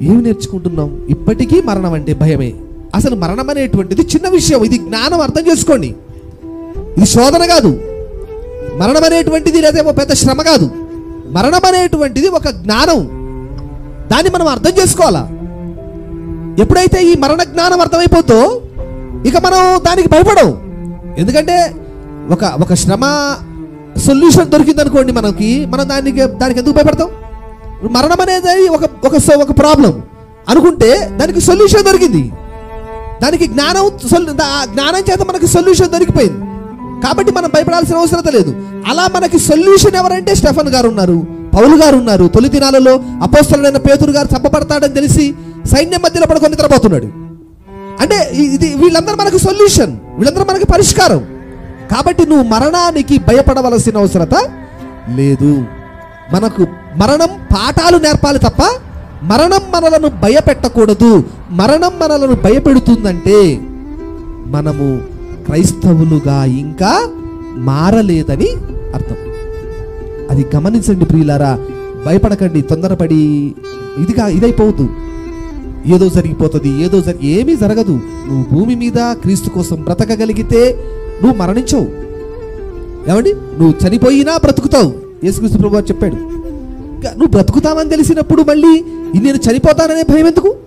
ఏమి నేర్చుకుంటున్నాం ఇప్పటికీ మరణం అంటే భయమే అసలు మరణం అనేటువంటిది చిన్న విషయం ఇది జ్ఞానం అర్థం చేసుకోండి ఇది శోధన కాదు మరణం అనేటువంటిది లేదేమో పెద్ద శ్రమ కాదు మరణం అనేటువంటిది ఒక జ్ఞానం దాన్ని మనం అర్థం చేసుకోవాలా ఎప్పుడైతే ఈ మరణ జ్ఞానం అర్థమైపోతో ఇక మనం దానికి భయపడం ఎందుకంటే ఒక ఒక శ్రమ సొల్యూషన్ దొరికింది అనుకోండి మనకి మనం దానికి దానికి ఎందుకు భయపడతాం మరణం అనేది ఒక ఒక స- ఒక ప్రాబ్లం అనుకుంటే దానికి సొల్యూషన్ దొరికింది దానికి జ్ఞానం సొల్- దా- ఆ జ్ఞానం చేత మనకి సొల్యూషన్ దొరికిపోయింది కాబట్టి మనం భయపడాల్సిన అవసరం లేదు అలా మనకి సొల్యూషన్ ఎవరంటే స్టెఫన్ గారు ఉన్నారు పౌలు గారు ఉన్నారు తొలి దినాలలో అపోస్తలుడైన పేతురు గారు చంపబడతాడని తెలిసి సైన్యం మధ్యలో పడుకొని నిద్రపోతున్నాడు అంటే ఇ- ఇది వీళ్ళందరూ మనకు సొల్యూషన్ వీళ్ళందరూ మనకి పరిష్కారం కాబట్టి నువ్వు మరణానికి భయపడవలసిన అవసరత లేదు మనకు మరణం పాఠాలు నేర్పాలి తప్ప మరణం మనలను భయపెట్టకూడదు మరణం మనలను భయపెడుతుందంటే మనము క్రైస్తవులుగా ఇంకా మారలేదని అర్థం అది గమనించండి ప్రియులారా భయపడకండి తొందరపడి ఇదిగా ఇదైపోవద్దు ఏదో జరిగిపోతుంది ఏదో జరి ఏమీ జరగదు నువ్వు భూమి మీద క్రీస్తు కోసం బ్రతకగలిగితే నువ్వు మరణించవు ఏమండి నువ్వు చనిపోయినా బ్రతుకుతావు యేసుక్రీస్తు ప్రభు వారు చెప్పాడు ఇంకా నువ్వు బ్రతుకుతావని తెలిసినప్పుడు మళ్ళీ నేను చనిపోతాననే భయం ఎందుకు